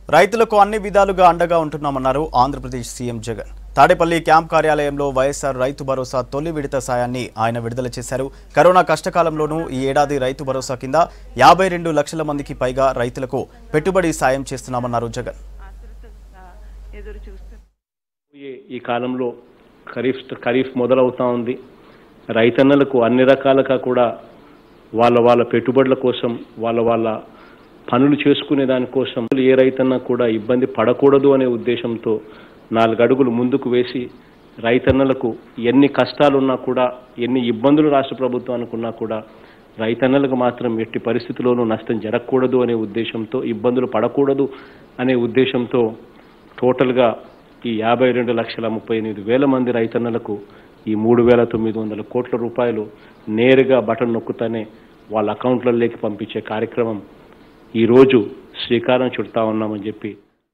రైతులకు అన్ని విధాలుగా అండగా ఉంటున్నామన్నారు ఆంధ్రప్రదేశ్ సీఎం జగన్ తాడేపల్లి క్యాంప్ కార్యాలయంలో వైఎస్ఆర్ రైతు భరోసా తొలి విడత సాయాన్ని ఆయన విడుదల చేశారు కరోనా కష్టకాలంలోనూ ఈ ఏడాది రైతు భరోసా కింద యాభై రెండు లక్షల మందికి పైగా రైతులకు పెట్టుబడి సాయం చేస్తున్నామన్నారు జగన్ ఆతృతగా ఎదురు చూస్తున్నారు ఈ ఈ కాలంలో ఖరీఫ్ ఖరీఫ్ మొదలవుతా ఉంది రైతన్నలకు అన్ని రకాలుగా కూడా వాళ్ళ వాళ్ళ పెట్టుబడుల కోసం వాళ్ళ వాళ్ళ పనులు చేసుకునే దానికోసం ఏ రైతన్న కూడా ఇబ్బంది పడకూడదు అనే ఉద్దేశంతో నాలుగు అడుగులు ముందుకు వేసి రైతన్నలకు ఎన్ని కష్టాలున్నా కూడా ఎన్ని ఇబ్బందులు రాష్ట్ర ప్రభుత్వానికి ఉన్నా కూడా రైతన్నలకు మాత్రం ఎట్టి పరిస్థితుల్లోనూ నష్టం జరగకూడదు అనే ఉద్దేశంతో ఇబ్బందులు పడకూడదు అనే ఉద్దేశంతో టోటల్గా ఈ యాభై రెండు లక్షల ముప్పై ఎనిమిది వేల మంది రైతన్నలకు ఈ మూడు వేల తొమ్మిది వందల కోట్ల రూపాయలు నేరుగా బటన్ నొక్కుతానే వాళ్ళ అకౌంట్లలోకి పంపించే కార్యక్రమం ఈరోజు శ్రీకారం చుడతా ఉన్నామని చెప్పి